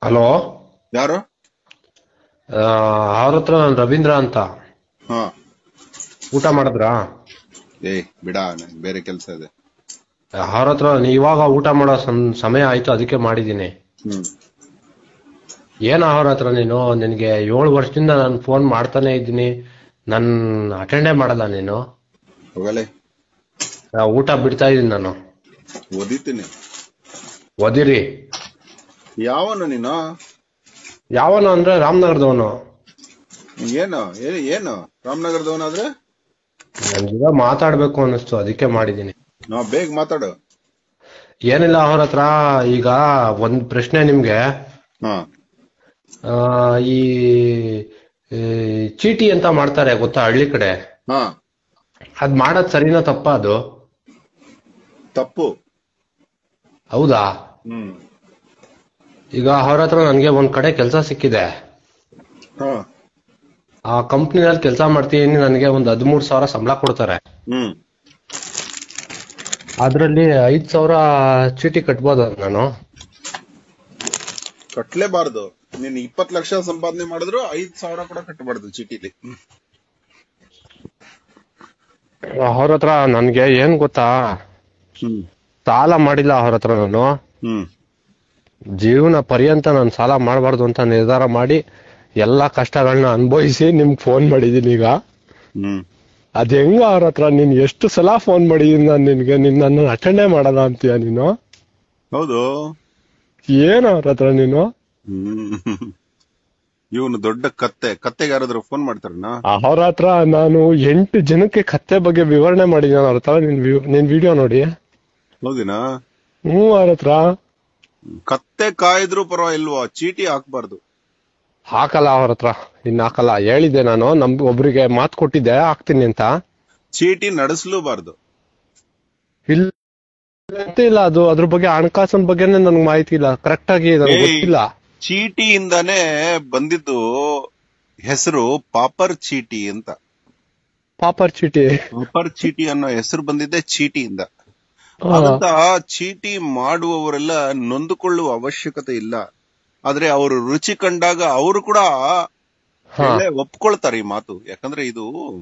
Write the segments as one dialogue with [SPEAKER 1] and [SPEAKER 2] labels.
[SPEAKER 1] Hello
[SPEAKER 2] ಯಾರು
[SPEAKER 1] ಅವ್ರ ಹತ್ರ ನಾನು ರವೀಂದ್ರ ಅಂತ
[SPEAKER 2] ಹಾ
[SPEAKER 1] ಊಟ ಮಾಡಿದ್ರಾ
[SPEAKER 2] ಏ ಬಿಡ ನಂಗ್ ಬೇರೆ ಕೆಲ್ಸ ಇದೆ
[SPEAKER 1] ಅವ್ರ ಹತ್ರ ಇವಾಗ ಊಟ ಮಾಡೋ ಸಂ- ಸಮಯ ಆಯ್ತು ಅದಕ್ಕೆ ಮಾಡಿದ್ದೀನಿ
[SPEAKER 2] ಹ್ಮ್
[SPEAKER 1] ಏನ ಅವ್ರ ಹತ್ರ ನೀನು ನಿನ್ಗೆ ಏಳು ವರ್ಷದಿಂದ ನಾನು ಫೋನ್ ಮಾಡ್ತಾನೆ ಇದ್ದೀನಿ ನನ್ ಅಟೆಂಡೇ ಮಾಡಲ್ಲ ನೀನು
[SPEAKER 2] ಹೋಗಲೇ
[SPEAKER 1] ಆ, ಊಟ ಬಿಡ್ತಾ ಇದೀನಿ ನಾನು
[SPEAKER 2] ಓದಿತೀನಿ
[SPEAKER 1] ಒದಿರಿ
[SPEAKER 2] ಯಾವನು ನೀನು
[SPEAKER 1] ಯಾವನು ಅಂದ್ರೆ ರಾಮನಗರದವನು
[SPEAKER 2] ಏನು ಏ- ಏನು ರಾಮನಗರದವನಾದ್ರೆ
[SPEAKER 1] ನನ್ ಜೊತೆ ಮಾತಾಡ್ಬೇಕು ಅನ್ನಿಸ್ತು ಅದಕ್ಕೆ ಮಾಡಿದ್ದೀನಿ
[SPEAKER 2] ನಾ ಬೇಗ ಮಾತಾಡು
[SPEAKER 1] ಏನಿಲ್ಲ ಅವ್ರ ಹತ್ರ ಈಗ ಒಂದ್ ಪ್ರಶ್ನೆ ನಿಮ್ಗೆ
[SPEAKER 2] ಹಾ
[SPEAKER 1] ಆ, ಈ ಈ ಚೀಟಿ ಅಂತ ಮಾಡ್ತಾರೆ ಗೊತ್ತಾ ಹಳ್ಳಿ ಕಡೆ
[SPEAKER 2] ಹಾ
[SPEAKER 1] ಅದ್ ಮಾಡೋದ್ ಸರಿನಾ ತಪ್ಪಾ ಅದು
[SPEAKER 2] ತಪ್ಪು
[SPEAKER 1] ಹೌದಾ
[SPEAKER 2] ಹ್ಮ್
[SPEAKER 1] ಈಗ ಅವ್ರ ಹತ್ರ ನನ್ಗೆ ಒಂದ್ ಕಡೆ ಕೆಲಸ ಸಿಕ್ಕಿದೆ
[SPEAKER 2] ಹಾ
[SPEAKER 1] ಆ ಕಂಪ್ನಿನಲ್ಲಿ ಕೆಲಸ ಮಾಡ್ತೀನಿ ನನಗೆ ಒಂದ್ ಹದಿಮೂರು ಸಾವಿರ ಸಂಬಳ ಕೊಡ್ತಾರೆ
[SPEAKER 2] ಹ್ಮ್
[SPEAKER 1] ಅದ್ರಲ್ಲಿ ಐದ್ ಸಾವಿರ ಚೀಟಿ ಕಟ್ಬೋದು ನಾನು
[SPEAKER 2] ಕಟ್ಲೇಬಾರ್ದು ನೀನ್ ಇಪ್ಪತ್ ಲಕ್ಷ ಸಂಪಾದನೆ ಮಾಡಿದ್ರು ಐದ್ ಸಾವಿರ ಕೂಡ ಕಟ್ಟಬಾರ್ದು ಚೀಟಿಲಿ
[SPEAKER 1] ಅವ್ರ ಹತ್ರ ನನ್ಗೆ ಏನ್ ಗೊತ್ತಾ
[SPEAKER 2] ಹ್ಮ್
[SPEAKER 1] ಸಾಲ ಮಾಡಿಲ್ಲ ಅವ್ರ ಹತ್ರ ನಾನು
[SPEAKER 2] ಹ್ಮ್
[SPEAKER 1] ಜೀವನ ಪರ್ಯಂತ ನಾನು ಸಾಲ ಮಾಡಬಾರ್ದು ಅಂತ ನಿರ್ಧಾರ ಮಾಡಿ ಎಲ್ಲಾ ಕಷ್ಟಗಳನ್ನ ಅನುಭವಿಸಿ ನಿಮ್ಗೆ ಫೋನ್ ಮಾಡಿದೀನಿ ಈಗ
[SPEAKER 2] ಹ್ಮ್
[SPEAKER 1] ಅದ್ ಹೆಂಗ ಅವ್ರ ಹತ್ರ ನೀನ್ ಎಷ್ಟು ಸಲ ಫೋನ್ ಮಾಡಿದೀನಿ ನಾನು ನಿನ್ಗೆ ನಿನ್ ನನ್ನ ಅಟೆಂಡೇ ಮಾಡಲ್ಲ ಅಂತೀಯ ನೀನು
[SPEAKER 2] ಹೌದು
[SPEAKER 1] ಏನ್ ಅವ್ರ ಹತ್ರ ನೀನು
[SPEAKER 2] ಹ್ಮ್ ಇವನು ದೊಡ್ಡ ಕತ್ತೆ ಕತ್ತೆಗೆ ಯಾರಾದ್ರೂ ಫೋನ್ ಮಾಡ್ತಾರಣ್ಣ
[SPEAKER 1] ಅವ್ರ ಹತ್ರ ನಾನು ಎಂಟು ಜನಕ್ಕೆ ಕತ್ತೆ ಬಗ್ಗೆ ವಿವರಣೆ ಮಾಡಿದ್ದೀನಿ ಅವ್ರ ಹತ್ರ ನಿನ್ ವಿ- ನಿನ್ ವಿಡಿಯೋ ನೋಡಿ
[SPEAKER 2] ಹೌದಿನಾ
[SPEAKER 1] ಹ್ಞೂ ಅವ್ರ ಹತ್ರ
[SPEAKER 2] ಕತ್ತೆ ಕಾಯಿದ್ರು ಪರವಾಗಿಲ್ವಾ ಚೀಟಿ ಹಾಕ್ಬಾರ್ದು
[SPEAKER 1] ಹಾಕಲ್ಲ ಅವ್ರ ಹತ್ರ ಇನ್ ಹಾಕಲ್ಲ ಹೇಳಿದ್ದೆ ನಾನು ನಮ್ ಒಬ್ರಿಗೆ ಮಾತು ಕೊಟ್ಟಿದ್ದೆ ಹಾಕ್ತೀನಿ ಅಂತ
[SPEAKER 2] ಚೀಟಿ ನಡೆಸಲೂಬಾರ್ದು
[SPEAKER 1] ಇಲ್ಲ ಇಲ್ಲ ಅದು ಅದ್ರ ಬಗ್ಗೆ ಹಣಕಾಸಿನ ಬಗ್ಗೆನೇ ನನ್ಗೆ ಮಾಹಿತಿ ಇಲ್ಲ ಕರೆಕ್ಟ್ ಆಗಿ ನನಗೆ
[SPEAKER 2] ಏಯ್.
[SPEAKER 1] ಗೊತ್ತಿಲ್ಲ
[SPEAKER 2] ಚೀಟಿಯಿಂದಾನೇ ಬಂದಿದ್ದು ಹೆಸರು ಪಾಪರ್ ಚೀಟಿ ಅಂತ
[SPEAKER 1] ಪಾಪರ್ ಚೀಟಿ
[SPEAKER 2] ಪಾಪರ್ ಚೀಟಿ ಅನ್ನೋ ಹೆಸರು ಬಂದಿದ್ದೆ ಚೀಟಿಯಿಂದ
[SPEAKER 1] ಹಾ.
[SPEAKER 2] ಹಾಗಂತ ಚೀಟಿ ಮಾಡುವವರೆಲ್ಲ ನೊಂದುಕೊಳ್ಳುವ ಅವಶ್ಯಕತೆ ಇಲ್ಲ ಆದ್ರೆ ಅವರು ರುಚಿ ಕಂಡಾಗ ಅವರು ಕೂಡ
[SPEAKER 1] ಹಾ.
[SPEAKER 2] ಒಳ್ಳೆ ಒಪ್ಕೊಳ್ತಾರೆ ಈ ಮಾತು ಯಾಕಂದ್ರೆ ಇದು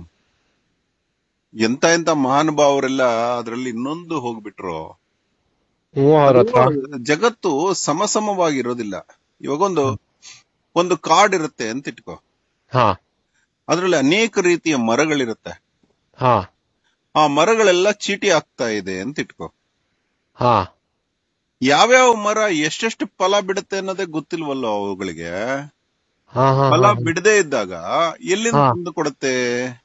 [SPEAKER 2] ಎಂತ ಎಂತ ಮಹಾನುಭಾವರೆಲ್ಲ ಅದರಲ್ಲಿ ನೊಂದು ಹೋಗ್ಬಿಟ್ರು
[SPEAKER 1] ಹ್ಞೂ ಅವ್ರ ಹತ್ರ
[SPEAKER 2] ಜಗತ್ತು ಸಮಸಮವಾಗಿರೋದಿಲ್ಲ ಇವಾಗೊಂದು ಒಂದು ಕಾಡ್ ಇರುತ್ತೆ ಅಂತ ಇಟ್ಕೋ
[SPEAKER 1] ಹಾ
[SPEAKER 2] ಅದರಲ್ಲಿ ಅನೇಕ ರೀತಿಯ ಮರಗಳಿರುತ್ತೆ
[SPEAKER 1] ಹಾ
[SPEAKER 2] ಆ ಮರಗಳೆಲ್ಲ ಚೀಟಿ ಆಗ್ತಾ ಇದೆ ಅಂತ ಇಟ್ಕೋ
[SPEAKER 1] ಹಾ
[SPEAKER 2] ಯಾವ್ಯಾವ ಮರ ಎಷ್ಟೆಷ್ಟು ಫಲ ಬಿಡುತ್ತೆ ಅನ್ನೋದೇ ಗೊತ್ತಿಲ್ವಲ್ಲ ಅವುಗಳಿಗೆ
[SPEAKER 1] ಹಾ ಹಾ
[SPEAKER 2] ಫಲ
[SPEAKER 1] ಹಾ.
[SPEAKER 2] ಬಿಡದೇ ಇದ್ದಾಗ ಎಲ್ಲಿಂದ
[SPEAKER 1] ಹಾ.
[SPEAKER 2] ತಂದು ಕೊಡುತ್ತೆ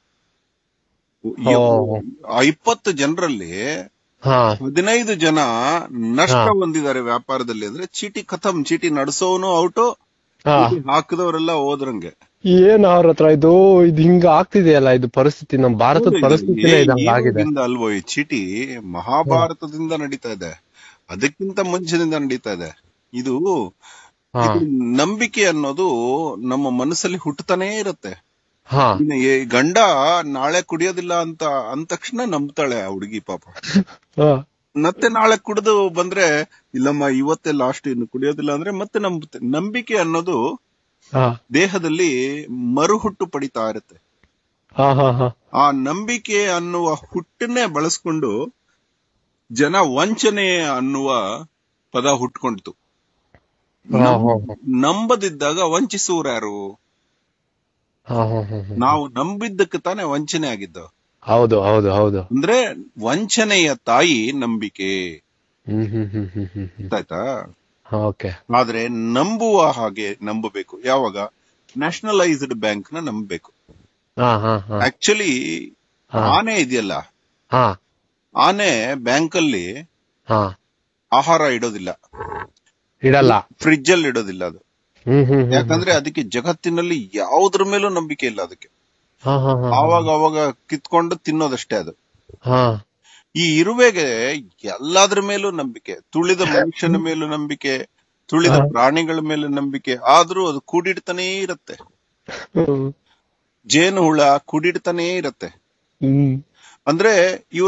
[SPEAKER 1] ಓ.
[SPEAKER 2] ಆ ಇಪ್ಪತ್ತು ಜನರಲ್ಲಿ
[SPEAKER 1] ಹಾ
[SPEAKER 2] ಹದಿನೈದು ಜನ ನಷ್ಟ
[SPEAKER 1] ಹಾ.
[SPEAKER 2] ಹೊಂದಿದ್ದಾರೆ ವ್ಯಾಪಾರದಲ್ಲಿ ಅಂದ್ರೆ ಚೀಟಿ ಖತಮ್ ಚೀಟಿ ನಡೆಸೋನು ಔಟು
[SPEAKER 1] ಹಾ
[SPEAKER 2] ಹಾಕಿದವರೆಲ್ಲ ಹೋದ್ರಂಗೆ
[SPEAKER 1] ಏನ್ ಅವ್ರ ಹತ್ರ ಇದು ಇದು ಹಿಂಗ ಆಗ್ತಿದೆಯಲ್ಲ ಇದು ಪರಿಸ್ಥಿತಿ ನಮ್ ಭಾರತದ ಪರಿಸ್ಥಿತಿನೇ ಇದಂಗ ಆಗಿದೆ
[SPEAKER 2] ಈಗಿಂದ ಅಲ್ವೋ ಈ ಚೀಟಿ ಮಹಾಭಾರತದಿಂದ ನಡೀತಾ ಇದೆ ಅದಕ್ಕಿಂತ ಮುಂಚಿನಿಂದ ನಡೀತಾ ಇದೆ ಇದು
[SPEAKER 1] ಹಾ
[SPEAKER 2] ಇದು ನಂಬಿಕೆ ಅನ್ನೋದು ನಮ್ಮ ಮನಸ್ಸಲ್ಲಿ ಹುಟ್ಟತಾನೇ ಇರುತ್ತೆ
[SPEAKER 1] ಹಾ
[SPEAKER 2] ಇನ್ನು ಈ ಗಂಡ ನಾಳೆ ಕುಡಿಯೋದಿಲ್ಲ ಅಂತ ಅಂದ ತಕ್ಷಣ ನಂಬ್ತಾಳೆ ಆ ಹುಡುಗಿ ಪಾಪ
[SPEAKER 1] ಹಾ
[SPEAKER 2] ಮತ್ತೆ ನಾಳೆ ಕುಡಿದು ಬಂದ್ರೆ ಇಲ್ಲಮ್ಮ ಇವತ್ತೇ ಲಾಸ್ಟ್ ಇನ್ನು ಕುಡಿಯೋದಿಲ್ಲ ಅಂದ್ರೆ ಮತ್ತೆ ನಂಬುತ್ತೆ ನಂಬಿಕೆ ಅನ್ನೋದು
[SPEAKER 1] ಹಾ
[SPEAKER 2] ದೇಹದಲ್ಲಿ ಮರುಹುಟ್ಟು ಪಡಿತಾ ಇರುತ್ತೆ
[SPEAKER 1] ಹಾ ಹಾ ಹಾ
[SPEAKER 2] ಆ ನಂಬಿಕೆ ಅನ್ನುವ ಹುಟ್ಟನ್ನೇ ಬಳಸ್ಕೊಂಡು ಜನ ವಂಚನೆ ಅನ್ನುವ ಪದ ಹುಟ್ಕೊಂಡಿತು
[SPEAKER 1] ಹಾ, ಹಾ, ಹಾ.
[SPEAKER 2] ನಂಬದಿದ್ದಾಗ ವಂಚಿಸುವರು ಯಾರು
[SPEAKER 1] ಹಾ, ಹಾ, ಹಾ, ಹಾ.
[SPEAKER 2] ನಾವು ನಂಬಿದ್ದಕ್ಕೆ ತಾನೇ ವಂಚನೆ ಆಗಿದ್ದು
[SPEAKER 1] ಹೌದು ಹೌದು ಹೌದು
[SPEAKER 2] ಅಂದ್ರೆ ವಂಚನೆಯ ತಾಯಿ ನಂಬಿಕೆ
[SPEAKER 1] ಹ್ಮ್ ಹ್ಮ್ ಹ್ಮ್ ಹ್ಮ್ ಹ್ಮ್ ಹ್ಮ್
[SPEAKER 2] ಗೊತ್ತಾಯ್ತಾ
[SPEAKER 1] ಓಕೆ
[SPEAKER 2] ಆದ್ರೆ ನಂಬುವ ಹಾಗೆ ನಂಬಬೇಕು ಯಾವಾಗ ನ್ಯಾಷನಲೈಸ್ಡ್ ಬ್ಯಾಂಕ್ ನ ನಂಬಬೇಕು
[SPEAKER 1] ಹಾ ಹಾ ಹಾ
[SPEAKER 2] ಆಕ್ಚುಲಿ
[SPEAKER 1] ಹಾ.
[SPEAKER 2] ಆನೆ ಇದೆಯಲ್ಲ
[SPEAKER 1] ಹಾ
[SPEAKER 2] ಆನೆ ಬ್ಯಾಂಕ್ ಅಲ್ಲಿ
[SPEAKER 1] ಹಾ
[SPEAKER 2] ಆಹಾರ ಇಡೋದಿಲ್ಲ
[SPEAKER 1] ಇಡಲ್ಲ
[SPEAKER 2] ಫ್ರಿಡ್ಜ್ ಅಲ್ಲಿ ಇಡೋದಿಲ್ಲ ಅದು
[SPEAKER 1] ಹ್ಮ್ ಹ್ಮ್ ಹ್ಮ್
[SPEAKER 2] ಯಾಕಂದ್ರೆ ಅದಕ್ಕೆ ಜಗತ್ತಿನಲ್ಲಿ ಯಾವುದ್ರ ಮೇಲೂ ನಂಬಿಕೆ ಇಲ್ಲ ಅದಕ್ಕೆ
[SPEAKER 1] ಹಾ ಹಾ ಹಾ
[SPEAKER 2] ಆವಾಗ ಅವಾಗ ಕಿತ್ಕೊಂಡು ತಿನ್ನೋದಷ್ಟೇ ಅದು
[SPEAKER 1] ಹಾ
[SPEAKER 2] ಈ ಇರುವೆಗೆ ಎಲ್ಲಾದ್ರ ಮೇಲೂ ನಂಬಿಕೆ ತುಳಿದ ಮನುಷ್ಯನ ಮೇಲೂ ನಂಬಿಕೆ ತುಳಿದ
[SPEAKER 1] ಹಾ.
[SPEAKER 2] ಪ್ರಾಣಿಗಳ ಮೇಲೆ ನಂಬಿಕೆ ಆದ್ರೂ ಅದು ಕೂಡಿಡ್ತಾನೇ ಇರುತ್ತೆ
[SPEAKER 1] ಹ್ಮ್
[SPEAKER 2] ಜೇನು ಹುಳ ಕೂಡಿಡ್ತಾನೇ ಇರುತ್ತೆ
[SPEAKER 1] ಹ್ಮ್
[SPEAKER 2] ಅಂದ್ರೆ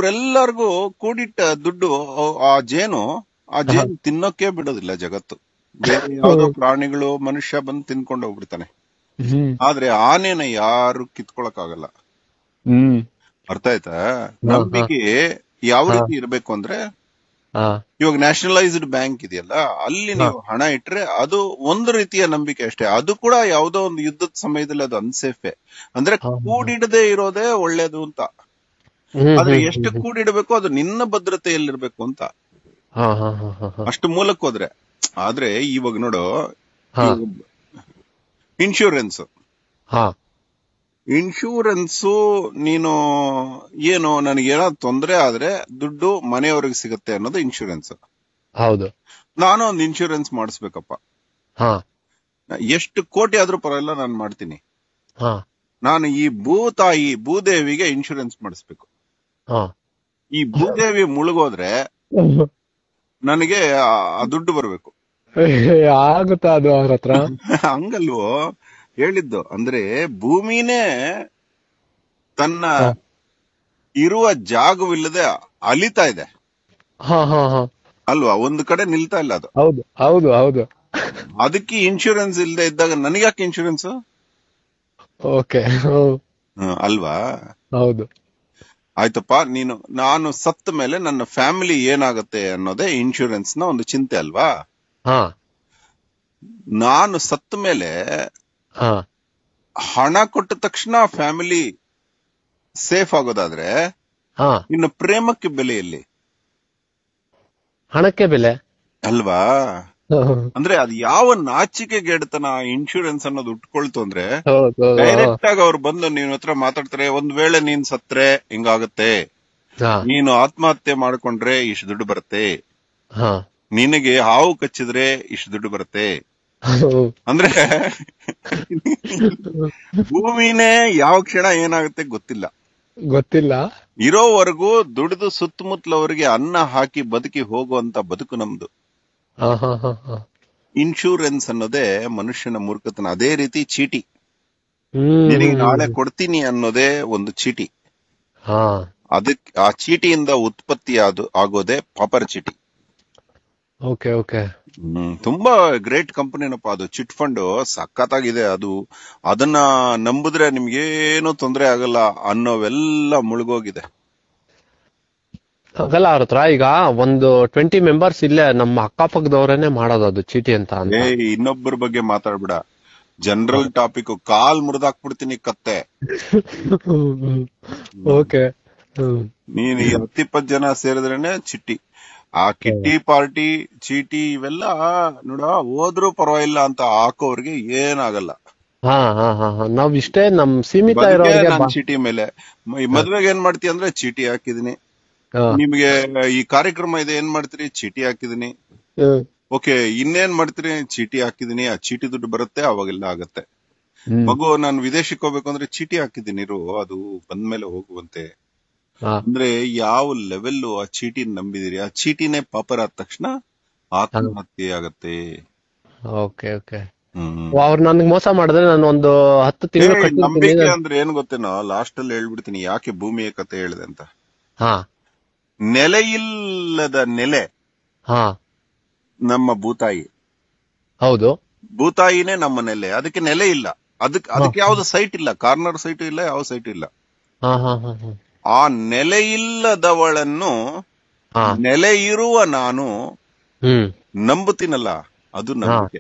[SPEAKER 2] ಇವರೆಲ್ಲರಿಗೂ ಕೂಡಿಟ್ಟ ದುಡ್ಡು ಅವ್- ಆ ಜೇನು ಆ ಜೇನು ತಿನ್ನೋಕೆ ಬಿಡೋದಿಲ್ಲ ಜಗತ್ತು ಬೇರೆ ಯಾವ್ದೋ ಪ್ರಾಣಿಗಳು ಮನುಷ್ಯ ಬಂದು ತಿನ್ಕೊಂಡು ಹೋಗ್ಬಿಡ್ತಾನೆ
[SPEAKER 3] ಹ್ಮ್
[SPEAKER 2] ಆದ್ರೆ ಆನೆನ ಯಾರು ಕಿತ್ಕೊಳಕ್ ಆಗಲ್ಲ
[SPEAKER 3] ಹ್ಮ್
[SPEAKER 2] ಅರ್ಥ ಆಯ್ತಾ ನಂಬಿಕೆ ಯಾವ ರೀತಿ ಇರ್ಬೇಕು ಅಂದ್ರೆ
[SPEAKER 1] ಹಾ
[SPEAKER 2] ಇವಾಗ ನ್ಯಾಷನಲೈಸ್ಡ್ ಬ್ಯಾಂಕ್ ಇದೆಯಲ್ಲ ಅಲ್ಲಿ ನೀವು ಹಣ ಇಟ್ರೆ ಅದು ಒಂದು ರೀತಿಯ ನಂಬಿಕೆ ಅಷ್ಟೇ ಅದು ಕೂಡ ಯಾವ್ದೋ ಒಂದು ಯುದ್ಧದ ಸಮಯದಲ್ಲಿ ಅದು ಅನ್ಸೇಫೆ ಅಂದ್ರೆ ಕೂಡಿಡದೆ ಇರೋದೇ ಒಳ್ಳೇದು ಅಂತ
[SPEAKER 1] ಹ್ಮ್
[SPEAKER 2] ಆದ್ರೆ ಎಷ್ಟು ಕೂಡಿಡಬೇಕು ಅದು ನಿನ್ನ ಭದ್ರತೆಯಲ್ಲಿರ್ಬೇಕು ಅಂತ
[SPEAKER 1] ಹಾ ಹಾ ಹಾ ಹಾ ಹಾ
[SPEAKER 2] ಅಷ್ಟು ಮೂಲಕ್ ಹೋದ್ರೆ ಆದ್ರೆ ಇವಾಗ ನೋಡು
[SPEAKER 1] ಹಾ
[SPEAKER 2] ಇನ್ಶೂರೆನ್ಸ್
[SPEAKER 1] ಹಾ
[SPEAKER 2] ಇನ್ಶೂರೆನ್ಸ್ ನೀನು ಏನು ನನಗೇನಾದ್ರು ತೊಂದರೆ ಆದ್ರೆ ದುಡ್ಡು ಮನೆಯವ್ರಿಗೆ ಸಿಗುತ್ತೆ ಅನ್ನೋದು ಇನ್ಶೂರೆನ್ಸ್
[SPEAKER 1] ಹೌದು
[SPEAKER 2] ನಾನು ಒಂದು ಇನ್ಶೂರೆನ್ಸ್ ಮಾಡಿಸ್ಬೇಕಪ್ಪ
[SPEAKER 1] ಹಾ
[SPEAKER 2] ಎಷ್ಟು ಕೋಟಿ ಆದ್ರೂ ಪರವಾಗಿಲ್ಲ ನಾನು ಮಾಡ್ತೀನಿ
[SPEAKER 1] ಹಾ
[SPEAKER 2] ನಾನು ಈ ಭೂತಾಯಿ ಭೂದೇವಿಗೆ ಇನ್ಶೂರೆನ್ಸ್ ಮಾಡಿಸ್ಬೇಕು
[SPEAKER 1] ಹಾ
[SPEAKER 2] ಈ ಭೂದೇವಿ ಮುಳುಗೋದ್ರೆ ನನಗೆ ಆ- ಆ ದುಡ್ಡು ಬರ್ಬೇಕು
[SPEAKER 3] ಆಗುತ್ತಾ ಅದು ಅವ್ರ ಹತ್ರ
[SPEAKER 2] ಹಂಗಲ್ವೋ ಹೇಳಿದ್ದು ಅಂದ್ರೆ ಭೂಮಿನೇ ತನ್ನ ಇರುವ ಜಾಗವಿಲ್ಲದೆ ಅಲಿತಾ ಇದೆ
[SPEAKER 3] ಹಾ ಹಾ ಹಾ
[SPEAKER 2] ಅಲ್ವಾ ಒಂದು ಕಡೆ ನಿಲ್ತಾ ಇಲ್ಲ ಅದು
[SPEAKER 3] ಹೌದು ಹೌದು ಹೌದು
[SPEAKER 2] ಅದಕ್ಕೆ ಇನ್ಶೂರೆನ್ಸ್ ಇಲ್ಲದೆ ಇದ್ದಾಗ ನನಗ್ಯಾಕೆ ಇನ್ಶೂರೆನ್ಸ್
[SPEAKER 3] ಓಕೆ
[SPEAKER 2] ಅಲ್ವಾ
[SPEAKER 3] ಹೌದು
[SPEAKER 2] ಆಯ್ತಪ್ಪ ನೀನು ನಾನು ಸತ್ತ ಮೇಲೆ ನನ್ನ ಫ್ಯಾಮಿಲಿ ಏನಾಗುತ್ತೆ ಅನ್ನೋದೇ ಇನ್ಶೂರೆನ್ಸ್ ನ ಒಂದು ಚಿಂತೆ ಅಲ್ವಾ
[SPEAKER 1] ಹಾ
[SPEAKER 2] ನಾನು ಸತ್ತ ಮೇಲೆ
[SPEAKER 1] ಹಾ
[SPEAKER 2] ಹಣ ಕೊಟ್ಟ ತಕ್ಷಣ ಫ್ಯಾಮಿಲಿ ಸೇಫ್ ಆಗೋದಾದ್ರೆ
[SPEAKER 1] ಹಾ
[SPEAKER 2] ಇನ್ನು ಪ್ರೇಮಕ್ಕೆ ಬೆಲೆ ಎಲ್ಲಿ
[SPEAKER 1] ಹಣಕ್ಕೆ ಬೆಲೆ
[SPEAKER 2] ಅಲ್ವಾ ಅಂದ್ರೆ ಅದು ಯಾವ ನಾಚಿಕೆಗೆಡ್ತನ ಇನ್ಶೂರೆನ್ಸ್ ಅನ್ನೋದು ಉಟ್ಕೊಳ್ತು ಅಂದ್ರೆ
[SPEAKER 3] ಹೌದು ಹೌದು.
[SPEAKER 2] ಡೈರೆಕ್ಟ್ ಆಗಿ ಅವ್ರು ಬಂದು ನಿನ್ ಹತ್ರ ಮಾತಾಡ್ತಾರೆ ಒಂದ್ ವೇಳೆ ನೀನ್ ಸತ್ರೆ ಹಿಂಗಾಗತ್ತೆ
[SPEAKER 1] ಹಾ
[SPEAKER 2] ನೀನು ಆತ್ಮಹತ್ಯೆ ಮಾಡ್ಕೊಂಡ್ರೆ ಇಷ್ಟು ದುಡ್ಡು ಬರುತ್ತೆ
[SPEAKER 1] ಹಾ
[SPEAKER 2] ನಿನಗೆ ಹಾವು ಕಚ್ಚಿದ್ರೆ ಇಷ್ಟು ದುಡ್ಡು ಬರುತ್ತೆ ಅಂದ್ರೆ ಭೂಮಿನೇ ಯಾವ ಕ್ಷಣ ಏನಾಗುತ್ತೆ ಗೊತ್ತಿಲ್ಲ
[SPEAKER 3] ಗೊತ್ತಿಲ್ಲ
[SPEAKER 2] ಇರೋವರೆಗೂ ದುಡಿದು ಸುತ್ತಮುತ್ತಲವರಿಗೆ ಅನ್ನ ಹಾಕಿ ಬದುಕಿ ಹೋಗುವಂತ ಬದುಕು ನಮ್ದು
[SPEAKER 1] ಹಾ ಹಾ ಹಾ ಹಾ
[SPEAKER 2] ಇನ್ಶೂರೆನ್ಸ್ ಅನ್ನೋದೇ ಮನುಷ್ಯನ ಮೂರ್ಖತನ ಅದೇ ರೀತಿ ಚೀಟಿ
[SPEAKER 1] ಹ್ಮ್
[SPEAKER 2] ನಿನಗೆ ನಾಳೆ ಕೊಡ್ತೀನಿ ಅನ್ನೋದೇ ಒಂದು ಚೀಟಿ
[SPEAKER 1] ಹಾ
[SPEAKER 2] ಅದಕ್ ಆ ಚೀಟಿಯಿಂದ ಉತ್ಪತ್ತಿ ಆದು ಆಗೋದೇ ಪಾಪರ್ ಚೀಟಿ
[SPEAKER 1] ಓಕೆ ಓಕೆ
[SPEAKER 2] ಹ್ಮ್ ತುಂಬಾ ಗ್ರೇಟ್ ಕಂಪನಿನಪ್ಪ ಅದು ಚಿಟ್ ಫಂಡ್ ಸಖತ್ತಾಗಿದೆ ಅದು ಅದನ್ನ ನಂಬಿದ್ರೆ ನಿಮ್ಗೇನು ತೊಂದರೆ ಆಗಲ್ಲ ಅನ್ನೋವೆಲ್ಲ ಮುಳುಗೋಗಿದೆ
[SPEAKER 1] ಹಾಗಲ್ಲ ಅವ್ರ ಹತ್ರ ಈಗ ಒಂದು ಟ್ವೆಂಟಿ ಮೆಂಬರ್ಸ್ ಇಲ್ಲೇ ನಮ್ಮ ಅಕ್ಕಪಕ್ಕದವ್ರೇನೆ ಮಾಡೋದು ಅದು ಚೀಟಿ ಅಂತ ಅಂತ
[SPEAKER 2] ಏ ಇನ್ನೊಬ್ಬರ ಬಗ್ಗೆ ಮಾತಾಡ್ಬೇಡ ಜನರಲ್ ಟಾಪಿಕ್ ಕಾಲ್ ಮುರಿದಾಕ್ಬಿಡ್ತೀನಿ ಕತ್ತೆ
[SPEAKER 3] ಓಕೆ ಹ್ಮ್
[SPEAKER 2] ನೀನ್ ಈ ಹತ್ತಿಪ್ಪತ್ ಜನ ಸೇರಿದ್ರೇನೆ ಚಿಟ್ಟಿ ಆ ಕಿಟ್ಟಿ ಪಾರ್ಟಿ ಚೀಟಿ ಇವೆಲ್ಲ ನೋಡ ಹೋದ್ರೂ ಪರವಾಗಿಲ್ಲ ಅಂತ ಹಾಕೋರ್ಗೆ ಏನಾಗಲ್ಲ
[SPEAKER 1] ಹಾ ಹಾ ಹಾ ಹಾ ನಾವ್ ಇಷ್ಟೇ ನಮ್ ಸೀಮಿತ
[SPEAKER 2] ಬದುಕೆ
[SPEAKER 1] ಇರೋರಿಗೆ
[SPEAKER 2] ನಾನ್ ಚೀಟಿ ಮೇಲೆ ಮ- ಈ ಮದ್ವೆಗೆ ಏನ್ ಮಾಡ್ತೀಯ ಅಂದ್ರೆ ಚೀಟಿ ಹಾಕಿದೀನಿ
[SPEAKER 1] ಹಾ.
[SPEAKER 2] ನಿಮ್ಗೆ ಈ ಕಾರ್ಯಕ್ರಮ ಇದೆ ಏನ್ ಮಾಡ್ತೀರಿ ಚೀಟಿ ಹಾಕಿದೀನಿ
[SPEAKER 1] ಹ್ಮ್.
[SPEAKER 2] ಓಕೆ ಇನ್ನೇನ್ ಮಾಡ್ತೀರಿ ಚೀಟಿ ಹಾಕಿದೀನಿ ಆ ಚೀಟಿ ದುಡ್ಡು ಬರುತ್ತೆ ಅವಾಗೆಲ್ಲ ಆಗತ್ತೆ
[SPEAKER 1] ಹ್ಮ್.
[SPEAKER 2] ಮಗು ನಾನು ವಿದೇಶಕ್ಕೆ ಹೋಗ್ಬೇಕು ಅಂದ್ರೆ ಚೀಟಿ ಹಾಕಿದೀನಿ ಇರು ಅದು ಬಂದ್ಮೇಲೆ ಹೋಗುವಂತೆ
[SPEAKER 1] ಹಾ.
[SPEAKER 2] ಅಂದ್ರೆ ಯಾವ ಲೆವೆಲ್ ಆ ಚೀಟಿ ನಂಬಿದಿರಿ ಆ ಚೀಟಿನೇ ಪಾಪರ್ ಆದ ತಕ್ಷಣ ಆತ್ಮಹತ್ಯೆ ಆಗತ್ತೆ
[SPEAKER 1] ಓಕೆ ಓಕೆ
[SPEAKER 2] ಹ್ಮ್
[SPEAKER 1] ಅವ್ರು ನನ್ಗೆ ಮೋಸ ಮಾಡಿದ್ರೆ ನಾನು ಒಂದು ಹತ್ತು ತಿಂಗಳು
[SPEAKER 2] ಏ, ನಂಬಿಕೆ
[SPEAKER 1] ಕಟ್ಟಿರ್ತೀನಿ
[SPEAKER 2] ಅಂದ್ರೆ ಏನ್ ಗೊತ್ತೇನೋ ಲಾಸ್ಟ್ ಅಲ್ಲಿ ಹೇಳ್ಬಿಡ್ತೀನಿ ಯಾಕೆ ಭೂಮಿಯ ಕತೆ ಹೇಳಿದೆ ಅಂತ
[SPEAKER 1] ಹಾ
[SPEAKER 2] ನೆಲೆಯಿಲ್ಲದ ನೆಲೆ
[SPEAKER 1] ಹಾ
[SPEAKER 2] ನಮ್ಮ ಭೂತಾಯಿ
[SPEAKER 1] ಹೌದು
[SPEAKER 2] ಭೂತಾಯಿನೇ ನಮ್ಮ ನೆಲೆ ಅದಕ್ಕೆ ನೆಲೆ ಇಲ್ಲ ಅದಕ್ಕೆ ಅದಕ್ಕೆ ಯಾವ್ದು ಸೈಟ್ ಇಲ್ಲ ಕಾರ್ನರ್ ಸೈಟ್ ಇಲ್ಲ ಯಾವ ಸೈಟ್ ಇಲ್ಲ
[SPEAKER 1] ಹಾ ಹಾ ಹಾ ಹಾ
[SPEAKER 2] ಆ ನೆಲೆಯಿಲ್ಲದವಳನ್ನು
[SPEAKER 1] ಹಾ
[SPEAKER 2] ನೆಲೆ ಇರುವ ನಾನು
[SPEAKER 1] ಹ್ಮ್
[SPEAKER 2] ನಂಬುತ್ತೀನಲ್ಲ ಅದು ನಂಬಿಕೆ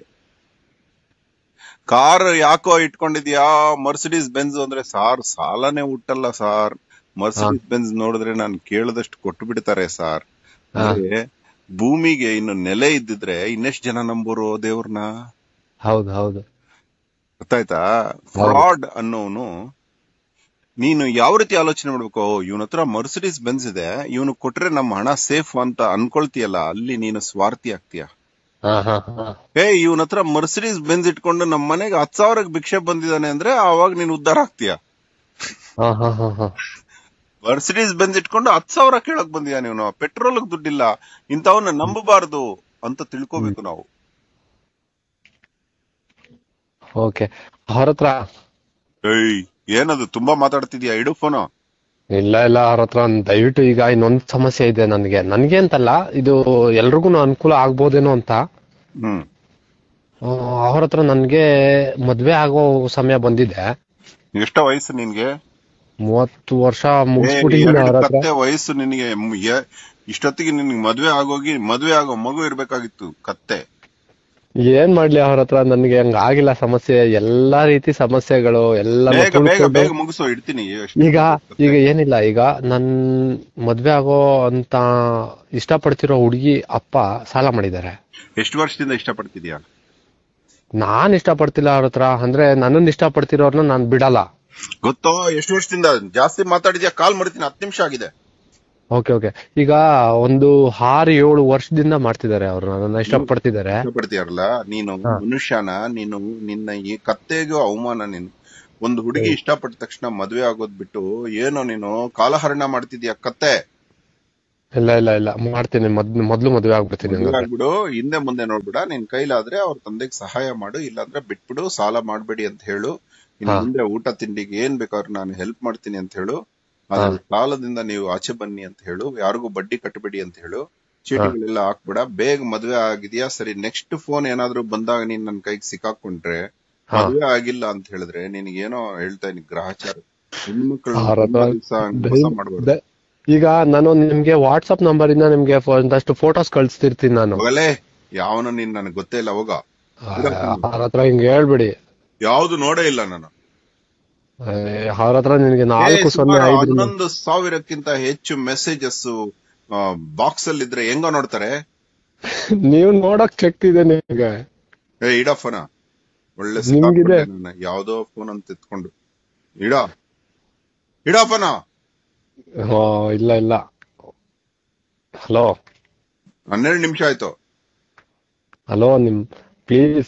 [SPEAKER 2] ಕಾರ್ ಯಾಕೋ ಇಟ್ಕೊಂಡಿದ್ಯಾ ಮರ್ಸಿಡೀಸ್ ಬೆನ್ಸ್ ಅಂದ್ರೆ ಸಾರ್ ಸಾಲನೇ ಹುಟ್ಟಲ್ಲ ಸಾರ್ ಮರ್ಸಿಡೀಸ್ ಬೆನ್ಸ್ ನೋಡಿದ್ರೆ ನಾನು ಕೇಳದಷ್ಟು ಕೊಟ್ಟು ಬಿಡ್ತಾರೆ ಸಾರ್ ಅಂದ್ರೆ ಭೂಮಿಗೆ ಇನ್ನು ನೆಲೆ ಇದ್ದಿದ್ರೆ ಇನ್ನೆಷ್ಟು ಜನ ನಂಬೋರು ದೇವ್ರನ್ನ
[SPEAKER 1] ಹೌದು ಹೌದು
[SPEAKER 2] ಗೊತ್ತಾಯ್ತಾ ಫ್ರಾಡ್ ಅನ್ನೋನು ನೀನು ಯಾವ ರೀತಿ ಆಲೋಚನೆ ಮಾಡ್ಬೇಕು ಇವನ ಹತ್ರ ಮರ್ಸಿಡೀಸ್ ಬೆನ್ಸ್ ಇದೆ ಇವನು ಕೊಟ್ರೆ ನಮ್ಮ ಹಣ ಸೇಫ್ ಅಂತ ಅನ್ಕೊಳ್ತೀಯಲ್ಲ ಅಲ್ಲಿ ನೀನು ಸ್ವಾರ್ಥಿ ಆಗ್ತೀಯ
[SPEAKER 1] ಹಾ ಹಾ ಹಾ
[SPEAKER 2] ಏ ಇವನ ಹತ್ರ ಮರ್ಸಿಡೀಸ್ ಬೆನ್ಸ್ ಇಟ್ಕೊಂಡು ನಮ್ಮ ಮನೆಗೆ ಹತ್ ಸಾವಿರಕ್ಕೆ ಭಿಕ್ಷೆ ಬಂದಿದ್ದಾನೆ ಅಂದ್ರೆ ಅವಾಗ ನೀನು ಉದ್ಧಾರ ಆಗ್ತೀಯ
[SPEAKER 1] ಹಾ ಹಾ ಹಾ ಹಾ
[SPEAKER 2] ಮರ್ಸಿಡೀಸ್ ಬೆನ್ಸ್ ಇಟ್ಕೊಂಡು ಹತ್ ಸಾವಿರ ಕೇಳಕ್ ಬಂದಿದ್ದಾನೆ ಇವನು ಪೆಟ್ರೋಲ್ ದುಡ್ಡಿಲ್ಲ ಇಂಥವನ್ನ ನಂಬಬಾರ್ದು ಅಂತ ತಿಳ್ಕೊಬೇಕು ನಾವು
[SPEAKER 1] ಓಕೆ ಅವ್ರ ಹತ್ರ
[SPEAKER 2] ಏಯ್ ಏನದು ತುಂಬಾ ಮಾತಾಡ್ತಿದ್ಯಾ ಇಡು ಫೋನು
[SPEAKER 1] ಇಲ್ಲ ಇಲ್ಲ ಅವ್ರ ಹತ್ರ ಒಂದ್ ದಯವಿಟ್ಟು ಈಗ ಇನ್ನೊಂದ್ ಸಮಸ್ಯೆ ಇದೆ ನನ್ಗೆ ನನ್ಗೆ ಅಂತಲ್ಲ ಇದು ಎಲ್ರಿಗೂ ಅನುಕೂಲ ಆಗ್ಬೋದೇನೋ ಅಂತ
[SPEAKER 2] ಹ್ಮ್
[SPEAKER 1] ಅವ್ರ ಹತ್ರ ನನ್ಗೆ ಮದ್ವೆ ಆಗೋ ಸಮಯ ಬಂದಿದೆ
[SPEAKER 2] ಎಷ್ಟ ವಯಸ್ಸು ನಿನ್ಗೆ
[SPEAKER 1] ಮೂವತ್ತು ವರ್ಷ
[SPEAKER 2] ಏ,
[SPEAKER 1] ಮುಗಿಸ್ಬಿಟ್ಟಿದ್ದೀನಿ
[SPEAKER 2] ಎರಡು
[SPEAKER 1] ಅವ್ರ ಹತ್ರ
[SPEAKER 2] ಕತ್ತೆ ವಯಸ್ಸು ನಿನಗೆ ಮ್- ಯ- ಇಷ್ಟೊತ್ತಿಗೆ ನಿನ್ಗೆ ಮದ್ವೆ ಆಗೋಗಿ ಮದ್ವೆ ಆಗೋ ಮಗು ಇರ್ಬೇಕಾಗಿತ್ತು ಕತ್ತೆ
[SPEAKER 1] ಏನ್ ಮಾಡ್ಲಿ ಅವ್ರ ಹತ್ರ ನನ್ಗೆ ಹಂಗ ಆಗಿಲ್ಲ ಸಮಸ್ಯೆ ಎಲ್ಲಾ ರೀತಿ ಸಮಸ್ಯೆಗಳು ಎಲ್ಲ
[SPEAKER 2] ಬೇಗ ಬೇಗ ಬೇಗ ಮುಗಿಸೋ ಇಡ್ತೀನಿ ಎಷ್ಟು
[SPEAKER 1] ಈಗ
[SPEAKER 2] ಕತ್ತೆ?
[SPEAKER 1] ಈಗ ಏನಿಲ್ಲ ಈಗ ನನ್ ಮದ್ವೆ ಆಗೋ ಅಂತ ಇಷ್ಟಪಡ್ತಿರೋ ಹುಡುಗಿ ಅಪ್ಪ ಸಾಲ ಮಾಡಿದ್ದಾರೆ
[SPEAKER 2] ಎಷ್ಟು ವರ್ಷದಿಂದ ಇಷ್ಟಪಡ್ತಿದ್ಯಾ
[SPEAKER 1] ನಾನ್ ಇಷ್ಟಪಡ್ತಿಲ್ಲ ಅವ್ರ ಹತ್ರ ಅಂದ್ರೆ ನನ್ನನ್ನ ಇಷ್ಟಪಡ್ತಿರೋರ್ನ ನಾನ್ ಬಿಡಲ್ಲ
[SPEAKER 2] ಗೊತ್ತೋ ಎಷ್ಟು ವರ್ಷದಿಂದ ಜಾಸ್ತಿ ಮಾತಾಡಿದ್ಯಾ ಕಾಲ್ ಮಾಡ್ತೀನಿ ಹತ್ತು ನಿಮಿಷ ಆಗಿದೆ
[SPEAKER 1] ಓಕೆ ಓಕೆ ಈಗ ಒಂದು ಆರು ಏಳು ವರ್ಷದಿಂದ ಮಾಡ್ತಿದ್ದಾರೆ ಅವ್ರು ನನ್ನ ಇಷ್ಟಪಡ್ತಿದ್ದಾರೆ
[SPEAKER 2] ಇಷ್ಟಪಡ್ತೀಯಲ್ಲ ನೀನು ಮನುಷ್ಯನ ನೀನು ನಿನ್ನ ಈ ಕತ್ತೆಗೂ ಅವಮಾನ ನೀನು ಒಂದು ಹುಡುಗಿ ಇಷ್ಟಪಟ್ಟ ತಕ್ಷಣ ಮದ್ವೆ ಆಗೋದ್ ಬಿಟ್ಟು ಏನೋ ನೀನು ಕಾಲಹರಣ ಮಾಡ್ತಿದ್ಯಾ ಕತ್ತೆ
[SPEAKER 1] ಇಲ್ಲ ಇಲ್ಲ ಇಲ್ಲ ಮಾಡ್ತೀನಿ ಮೊದ್ ಮೊದ್ಲು ಮದ್ವೆ ಆಗ್ಬಿಡ್ತೀನಿ
[SPEAKER 2] ಮದ್ವೆ
[SPEAKER 1] ಹಂಗಾದ್ರೆ.
[SPEAKER 2] ಆಗ್ಬಿಡು ಹಿಂದೆ ಮುಂದೆ ನೋಡ್ಬಿಡ ನಿನ್ ಕೈಲಾದ್ರೆ ಅವ್ರ ತಂದೆಗೆ ಸಹಾಯ ಮಾಡು ಇಲ್ಲಾಂದ್ರೆ ಬಿಟ್ಬಿಡು ಸಾಲ ಮಾಡ್ಬೇಡಿ ಅಂತ ಹೇಳು ಇನ್
[SPEAKER 1] ಹಾ.
[SPEAKER 2] ಮುಂದೆ ಊಟ ತಿಂಡಿಗೆ ಏನ್ ಬೇಕಾದ್ರೂ ನಾನು ಹೆಲ್ಪ್ ಮಾಡ್ತೀನಿ ಅಂತ ಹೇಳು ಅದ್ರ ಸಾಲದಿಂದ ನೀವು ಆಚೆ ಬನ್ನಿ ಅಂತ ಹೇಳು ಯಾರಿಗೂ ಬಡ್ಡಿ ಕಟ್ಟಬೇಡಿ ಅಂತ ಹೇಳು ಚೀಟಿಗಳೆಲ್ಲ ಹಾಕ್ಬಿಡ ಬೇಗ ಮದ್ವೆ ಆಗಿದ್ಯಾ ಸರಿ ನೆಕ್ಸ್ಟ್ ಫೋನ್ ಏನಾದ್ರೂ ಬಂದಾಗ ನೀನ್ ನನ್ ಕೈಗೆ ಸಿಕ್ಕಾಕೊಂಡ್ರೆ
[SPEAKER 1] ಹಾ.
[SPEAKER 2] ಮದ್ವೆ ಆಗಿಲ್ಲ ಅಂತ ಹೇಳಿದ್ರೆ ನಿನಗೇನೋ ಹೇಳ್ತಾ ಇದೀನಿ ಗ್ರಹಚಾರ ಹೆಣ್ಮಕ್ಳು
[SPEAKER 1] ಅವ್ರ ಹತ್ರ
[SPEAKER 2] ಮೋಸ ಮಾಡ್ಬಾರ್ದು
[SPEAKER 1] ದ- ಈಗ ನಾನು ನಿಮ್ಗೆ ವಾಟ್ಸ್ಆಪ್ ನಂಬರ್ ಇಂದ ನಿಮ್ಗೆ ಫೋ- ಒಂದಷ್ಟು ಫೋಟೋಸ್ ಕಳಿಸ್ತಿರ್ತೀನಿ ನಾನು
[SPEAKER 2] ಹೋಗಲೇ ಯಾವನು ನೀನ್ ನನಗೆ ಗೊತ್ತೇ ಇಲ್ಲ ಹೋಗ
[SPEAKER 1] ಅವ್ರ ಹತ್ರ ಹಿಂಗ್ ಹೇಳ್ಬಿಡಿ
[SPEAKER 2] ಯಾವ್ದು ನೋಡೇ ಇಲ್ಲ ನಾನು
[SPEAKER 1] ಅವ್ರ ಹತ್ರ ನಿನ್ಗೆ ನಾಲ್ಕು
[SPEAKER 2] ಏ,
[SPEAKER 1] ಸೊನ್ನೆ
[SPEAKER 2] ಸುಮಾರು
[SPEAKER 1] ಐದು
[SPEAKER 2] ಹನ್ನೊಂದು ಸಾವಿರಕ್ಕಿಂತ ಹೆಚ್ಚು ಮೆಸೇಜಸ್ ಬಾಕ್ಸ್ ಅಲ್ಲಿ ಇದ್ರೆ ಹೆಂಗ ನೋಡ್ತಾರೆ
[SPEAKER 1] ನೀವು ನೋಡಕ್ ಶಕ್ತಿ ಇದೆ ನಿಮ್ಗೆ
[SPEAKER 2] ಏ ಇಡ ಫೋನ ಒಳ್ಳೆ
[SPEAKER 1] ನಿಮ್ಗಿದೆ.
[SPEAKER 2] ಸಿಕ್ಕಾಕ್ಬಿಟ್ಟೆ ನನ್ನ. ಯಾವ್ದೋ ಫೋನ್ ಅಂತ ಎತ್ಕೊಂಡು ಇಡ ಇಡ ಫೋನ
[SPEAKER 1] ಓ, ಇಲ್ಲ ಇಲ್ಲ ಹಲೋ
[SPEAKER 2] ಹನ್ನೆರಡು ನಿಮಿಷ ಆಯ್ತು
[SPEAKER 1] ಹಲೋ ನಿಮ್ ಪ್ಲೀಸ್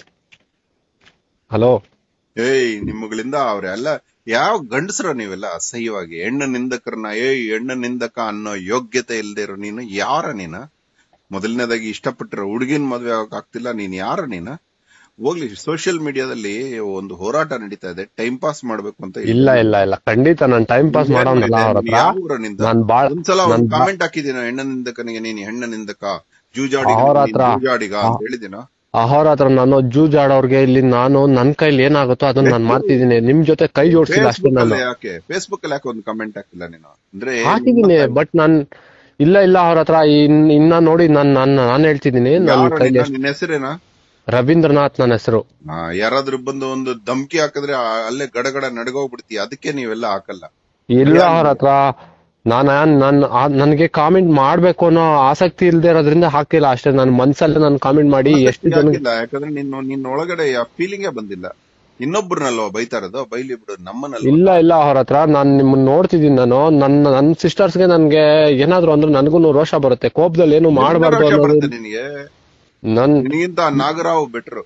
[SPEAKER 1] ಹಲೋ
[SPEAKER 2] ಏಯ್ ನಿಮ್ಮಗಳಿಂದ ಅವ್ರೆಲ್ಲ ಯಾವ ಗಂಡಸರ ನೀವೆಲ್ಲ ಅಸಹ್ಯವಾಗಿ ಹೆಣ್ಣು ನಿಂದಕರನ್ನ ಏಯ್ ಹೆಣ್ಣು ನಿಂದಕ ಅನ್ನೋ ಯೋಗ್ಯತೆ ಇಲ್ದೇ ಇರೋ ನೀನು ಯಾರ ನೀನ ಮೊದಲನೇದಾಗಿ ಇಷ್ಟಪಟ್ಟಿರೋ ಹುಡುಗಿನ ಮದ್ವೆ ಆಗಕ್ ಆಗ್ತಿಲ್ಲ ನೀನ್ ಯಾರ ನೀನ ಹೋಗ್ಲಿ ಸೋಷಿಯಲ್ ಮೀಡಿಯಾದಲ್ಲಿ ಒಂದು ಹೋರಾಟ ನಡೀತಾ ಇದೆ ಟೈಮ್ ಪಾಸ್ ಮಾಡ್ಬೇಕು ಅಂತ
[SPEAKER 1] ಇಲ್ಲ ಇಲ್ಲ ಇಲ್ಲ ಖಂಡಿತ ನಾನ್ ಟೈಮ್ ಪಾಸ್ ಮಾಡೋನಲ್ಲ ಅವ್ರ ಹತ್ರ
[SPEAKER 2] ಯಾವ ಊರನಿಂದ?
[SPEAKER 1] ನಾನ್ ಬಾಳ್
[SPEAKER 2] ಒಂದ್ಸಲ
[SPEAKER 1] ನಾನ್
[SPEAKER 2] ಒಂದು
[SPEAKER 1] ಬಾ-
[SPEAKER 2] ಕಾಮೆಂಟ್ ಹಾಕಿದೀನ ಹೆಣ್ಣ ನಿಂದಕನಿಗೆ ನೀನ್ ಹೆಣ್ಣ ನಿಂದಕ ಜೂಜಾಡಿಗ
[SPEAKER 1] ಅವ್ರ
[SPEAKER 2] ನೀನ್
[SPEAKER 1] ಹತ್ರ-
[SPEAKER 2] ಜೂಜಾಡಿಗ ಅಂತ ಹೇಳಿದಿನ
[SPEAKER 1] ಅವ್ರ ಹತ್ರ ನಾನು ಜೂಜಾಡೋರ್ಗೆ ಇಲ್ಲಿ ನಾನು ನನ್ ಕೈಲಿ ಏನಾಗುತ್ತೋ ಅದನ್ನ ನಾನ್ ಮಾಡ್ತಿದ್ದೀನಿ ನಿಮ್ ಜೊತೆ ಕೈ ಜೋಡ್ಸಿಲ್ಲ ಅಷ್ಟೇ
[SPEAKER 2] ಫೇಸ್ಬುಕ್
[SPEAKER 1] ನಾನು
[SPEAKER 2] ಅಲ್ಲಿ ಯಾಕೆ ಫೇಸ್ಬುಕ್ ಅಲ್ಲಿ ಯಾಕೆ ಒಂದು ಕಮೆಂಟ್ ಹಾಕಿಲ್ಲ ನೀನು ಅಂದ್ರೆ
[SPEAKER 1] ಹಾಕಿದೀನಿ ಬಟ್ ನಾನ್ ಇಲ್ಲ ಇಲ್ಲ ಅವ್ರ ಹತ್ರ ಇನ್- ಇನ್ನ ನೋಡಿ ನಾನ್ ನಾನ್ ನಾನ್ ಹೇಳ್ತಿದ್ದೀನಿ ನನ್
[SPEAKER 2] ಯಾರು
[SPEAKER 1] ಕೈಲಿ
[SPEAKER 2] ನಿನ್ನ-
[SPEAKER 1] ಎಷ್ಟ್-
[SPEAKER 2] ನಿನ್ನ ಹೆಸರೇನಾ
[SPEAKER 1] ರವೀಂದ್ರನಾಥ್ ನನ್ನ ಹೆಸರು
[SPEAKER 2] ಆ, ಯಾರಾದ್ರೂ ಬಂದು ಒಂದು ಧಮ್ಕಿ ಹಾಕಿದ್ರೆ ಆ- ಅಲ್ಲೇ ಗಡಗಡ ನಡ್ಗೋಗ್ಬಿಡ್ತೀಯ ಅದಕ್ಕೆ ನೀವೆಲ್ಲ ಹಾಕಲ್ಲ
[SPEAKER 1] ಇಲ್ಲ ಅವ್ರ ಹತ್ರ ನಾನ್ ನನ್ ಆ- ನನ್ಗೆ ಕಾಮೆಂಟ್ ಮಾಡ್ಬೇಕು ಅನ್ನೋ ಆಸಕ್ತಿ ಇಲ್ದೇ ಇರೋದ್ರಿಂದ ಹಾಕಿಲ್ಲ ಅಷ್ಟೇ ನನ್ ಮನ್ಸಲ್ಲೇ ನಾನು ಕಾಮೆಂಟ್ ಮಾಡಿ ಎಷ್ಟು ಜನ
[SPEAKER 2] ಹಾಕಿಲ್ಲ ಯಾಕಂದ್ರೆ ನಿನ್ನ ನಿನ್ನ ಒಳಗಡೆ ಫೀಲಿಂಗೇ ಬಂದಿಲ್ಲ ಇನ್ನೊಬ್ರನ್ನಲ್ವಾ ಬೈತಾ ಇರೋದು ಬೈಲಿ ಬಿಡು ನಮ್ಮನ್ನಲ್ವಾ
[SPEAKER 1] ಇಲ್ಲ ಇಲ್ಲ ಅವ್ರ ಹತ್ರ ನಾನ್ ನಿಮ್ಮನ್ನ ನೋಡ್ತಿದ್ದೀನಿ ನಾನು ನನ್ನ ನನ್ನ ಸಿಸ್ಟರ್ಸ್ಗೆ ನನ್ಗೆ ಏನಾದ್ರು ಅಂದ್ರೆ ನನ್ಗೂ ರೋಷ ಬರುತ್ತೆ ಕೋಪದಲ್ಲಿ ಏನು ಮಾಡಬಾರ್ದು
[SPEAKER 2] ರೋಷ
[SPEAKER 1] ಅನ್ನೋದು
[SPEAKER 2] ಬರುತ್ತೆ ನಿನಗೆ
[SPEAKER 1] ನನ್
[SPEAKER 2] ನಿನಗಿಂತ ನಾಗರಾವ್ ಬೆಟ್ರು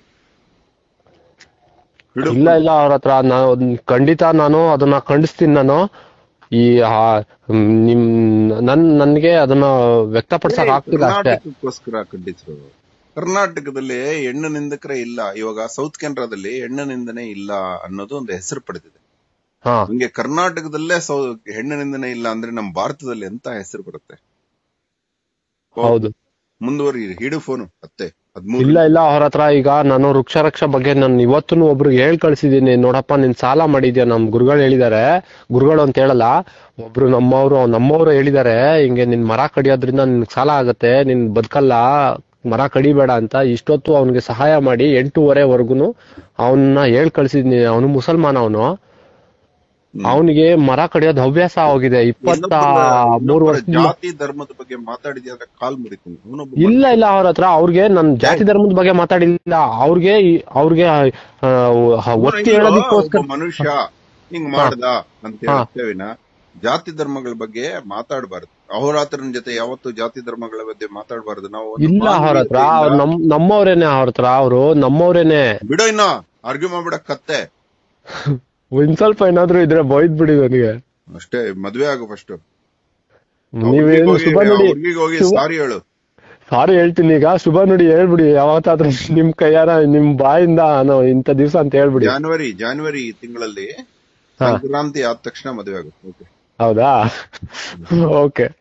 [SPEAKER 2] ಬಿಡು
[SPEAKER 1] ಇಲ್ಲ ಇಲ್ಲ ಅವ್ರ ಹತ್ರ ನಾನು ಖಂಡಿತ ನಾನು ಅದನ್ನ ಖಂಡಿಸ್ತೀನಿ ನಾನು ಈ ಆ, ಮ್, ನಿಮ್ ನನ್ ನನ್ಗೆ ಅದನ್ನ ವ್ಯಕ್ತಪಡಿಸಕ್ ಆಗ್ತಿಲ್ಲ ಅಷ್ಟೇ
[SPEAKER 2] ಕರ್ನಾಟಕಕ್ಕೋಸ್ಕರ ಖಂಡಿತರು ಕರ್ನಾಟಕದಲ್ಲಿ ಹೆಣ್ಣು ನಿಂದಕರೇ ಇಲ್ಲ ಇವಾಗ ಸೌತ್ ಕೆನರಾದಲ್ಲಿ ಹೆಣ್ಣು ನಿಂದನೆ ಇಲ್ಲ ಅನ್ನೋದು ಒಂದು ಹೆಸರು ಪಡೆದಿದೆ
[SPEAKER 1] ಹಾ
[SPEAKER 2] ಹಂಗೆ ಕರ್ನಾಟಕದಲ್ಲೇ ಸೌ ಹೆಣ್ಣು ನಿಂದನೆ ಇಲ್ಲ ಅಂದ್ರೆ ನಮ್ಮ ಭಾರತದಲ್ಲಿ ಎಂತ ಹೆಸರು ಬರುತ್ತೆ
[SPEAKER 1] ಹೌದು
[SPEAKER 2] ಮುಂದುವರಿ ಹಿಡು ಫೋನು ಹತ್ತೆ ಹದ್ಮೂರು
[SPEAKER 1] ಇಲ್ಲ ಇಲ್ಲ ಅವ್ರ ಹತ್ರ ಈಗ ನಾನು ವೃಕ್ಷರಕ್ಷ ಬಗ್ಗೆ ನಾನು ಇವತ್ತು ಒಬ್ರಿಗೆ ಹೇಳ್ ಕಳ್ಸಿದೀನಿ ನೋಡಪ್ಪ ನೀನ್ ಸಾಲ ಮಾಡಿದ್ಯಾ ನಮ್ ಗುರುಗಳು ಹೇಳಿದಾರೆ ಗುರುಗಳು ಅಂತ ಹೇಳಲ್ಲ ಒಬ್ರು ನಮ್ಮವ್ರು ನಮ್ಮವ್ರು ಹೇಳಿದಾರೆ ಹಿಂಗೆ ನಿನ್ ಮರ ಕಡಿಯೋದ್ರಿಂದ ನಿನ್ ಸಾಲ ಆಗತ್ತೆ ನಿನ್ ಬದುಕಲ್ಲ ಮರ ಕಡಿಬೇಡ ಅಂತ ಇಷ್ಟೊತ್ತು ಅವನಿಗೆ ಸಹಾಯ ಮಾಡಿ ಎಂಟೂವರೆವರೆಗೂ ಅವನ್ನ ಹೇಳ್ ಕಳ್ಸಿದೀನಿ ಅವನು ಮುಸಲ್ಮಾನ ಅವನು ಅವನಿಗೆ ಮರ ಕಡಿಯೋದ್ ಹವ್ಯಾಸ ಹೋಗಿದೆ ಇಪ್ಪತ್ತ
[SPEAKER 2] ಇನ್ನೊಬ್ಬರ-
[SPEAKER 1] ಮೂರು
[SPEAKER 2] ಇನ್ನೊಬ್ಬರ
[SPEAKER 1] ವರ್ಷದಿಂದ
[SPEAKER 2] ಜಾತಿ ಧರ್ಮದ ಬಗ್ಗೆ ಮಾತಾಡಿದ್ಯಾ ಅಂದ್ರೆ ಕಾಲ್ ಮುರಿತೀನಿ ಅವನೊಬ್ಬ
[SPEAKER 1] ಇಲ್ಲ ಇಲ್ಲ ಅವ್ರ ಹತ್ರ ಅವ್ರಿಗೆ ನನ್ ಜಾತಿ ಧರ್ಮದ ಬಗ್ಗೆ ಮಾತಾಡಿಲ್ಲ ಅವ್ರಿಗೆ ಈ- ಅವ್ರಿಗೆ ಆ, ಒತ್ತಿ ಹೇಳೋದಕ್ಕೋಸ್ಕರ
[SPEAKER 2] ಒಬ್ಬ ಮನುಷ್ಯ ಹಿಂಗ್ ಮಾಡ್ದ ಅಂತ ಹೇಳ್ತೇವಿನ ಜಾತಿ ಧರ್ಮಗಳ ಬಗ್ಗೆ ಮಾತಾಡಬಾರ್ದು ಅಹೋರಾತ್ರನ ಜೊತೆ ಯಾವತ್ತು ಜಾತಿ ಧರ್ಮಗಳ ಬಗ್ಗೆ ಮಾತಾಡಬಾರ್ದು ನಾವು ಒಂದು
[SPEAKER 1] ಇಲ್ಲ ಅವ್ರ ಹತ್ರ ಅವ್ರು ನಮ್ ನಮ್ಮವ್ರೇನೆ ಅವ್ರ ಹತ್ರ ಅವ್ರು ನಮ್ಮವ್ರೇನೆ
[SPEAKER 2] ಬಿಡೋ ಇನ್ನ ಆರ್ಗ್ಯೂ ಮಾಡ್ಬಿಡ ಕತ್ತೆ
[SPEAKER 1] ಒಂದ್ ಸ್ವಲ್ಪ ಏನಾದ್ರು ಇದ್ರೆ ಬೈದ್ ಬಿಡಿ ನನಗೆ
[SPEAKER 2] ಅಷ್ಟೇ ಮದ್ವೆ ಆಗು ಫಸ್ಟ್
[SPEAKER 1] ನೀವೇನು ಶುಭ ನುಡಿ
[SPEAKER 2] ಹುಡುಗಿಗೆ ಹೋಗಿ
[SPEAKER 1] ಶುಭ-
[SPEAKER 2] ಸಾರಿ ಹೇಳು
[SPEAKER 1] ಸಾರಿ ಹೇಳ್ತೀನಿ ಈಗ ಶುಭ ನುಡಿ ಹೇಳ್ಬಿಡಿ ಯಾವತ್ತಾದ್ರೂ ನಿಮ್ ಕೈಯಾರ ನಿಮ್ ಬಾಯಿಂದ ನಾನು ಇಂಥ ದಿವ್ಸ ಅಂತ ಹೇಳ್ಬಿಡಿ
[SPEAKER 2] ಜಾನ್ವರಿ ಜಾನ್ವರಿ ತಿಂಗಳಲ್ಲಿ
[SPEAKER 1] ಹಾ.
[SPEAKER 2] ಸಂಕ್ರಾಂತಿ ಆದ ತಕ್ಷಣ ಮದುವೆ ಆಗುತ್ತೆ ಓಕೆ
[SPEAKER 1] ಹೌದಾ ಓಕೆ